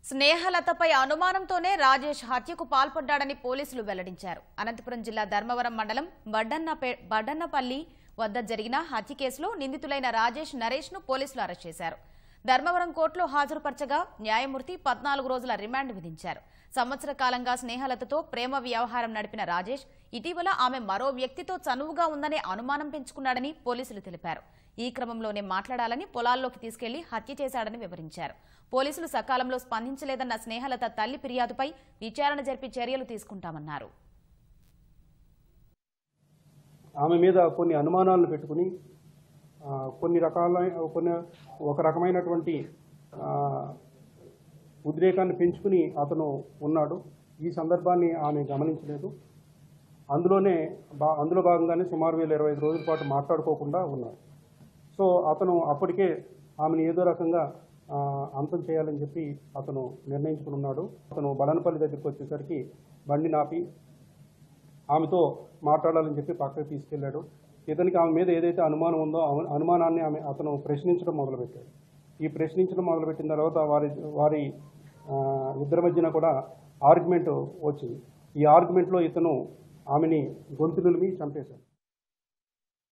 స్నేహలతపై అనుమానంతోనే రాజేష్ హత్యకు పాల్పడ్డాడని పోలీసులు వెల్లడించారు అనంతపురం జిల్లా ధర్మవరం మండలం బడ్డన్నపే బడ్డన్నపల్లి వద్ద జరిగిన హత్య కేసులో నిందితులైన రాజేష్ నరేష్ ను పోలీసులు అరెస్ట్ చేశారు ధర్మవరం కోర్టులో హాజరుపరచగా న్యాయమూర్తి పద్నాలుగు రోజుల రిమాండ్ విధించారు సంవత్సర కాలంగా స్నేహలతతో ప్రేమ వ్యవహారం నడిపిన రాజేష్ ఇటీవల ఆమె మరో వ్యక్తితో చనువుగా ఉందనే అనుమానం పెంచుకున్నాడని పోలీసులు తెలిపారు ఈ క్రమంలోనే మాట్లాడాలని పొలాల్లోకి తీసుకెళ్లి హత్య చేశాడని వివరించారు పోలీసులు సకాలంలో స్పందించలేదన్న స్నేహలత తల్లి ఫిర్యాదుపై విచారణ జరిపి చర్యలు తీసుకుంటామన్నారు ఆమె మీద కొన్ని అనుమానాలను పెట్టుకుని ఆ, కొన్ని రకాల కొన్ని ఒక రకమైనటువంటి ఆ, ఉద్రేకాన్ని పెంచుకుని అతను ఉన్నాడు ఈ సందర్భాన్ని ఆమె గమనించలేదు అందులోనే బా అందులో భాగంగానే సుమారు వేల ఇరవై ఐదు రోజుల పాటు మాట్లాడుకోకుండా ఉన్నారు సో అతను అప్పటికే ఆమెను ఏదో రకంగా ఆ, అంతం చేయాలని చెప్పి అతను నిర్ణయించుకుని ఉన్నాడు అతను బడనపల్లి దగ్గరికి వచ్చేసరికి బండి నాపి ఆమెతో మాట్లాడాలని చెప్పి పక్కకు తీసుకెళ్లాడు ఇతనికి ఆమె మీద ఏదైతే అనుమానం ఉందో ఆ అనుమానాన్ని ఆమె అతను ప్రశ్నించడం మొదలుపెట్టాడు ఈ ప్రశ్నించడం మొదలుపెట్టిన తర్వాత వారి వారి ఆ, ఇద్దరి మధ్యన కూడా ఆర్గ్యుమెంట్ వచ్చింది ఈ ఆర్గ్యుమెంట్లో ఇతను ఆమెని గొంతు నిలిమి చంపేశాడు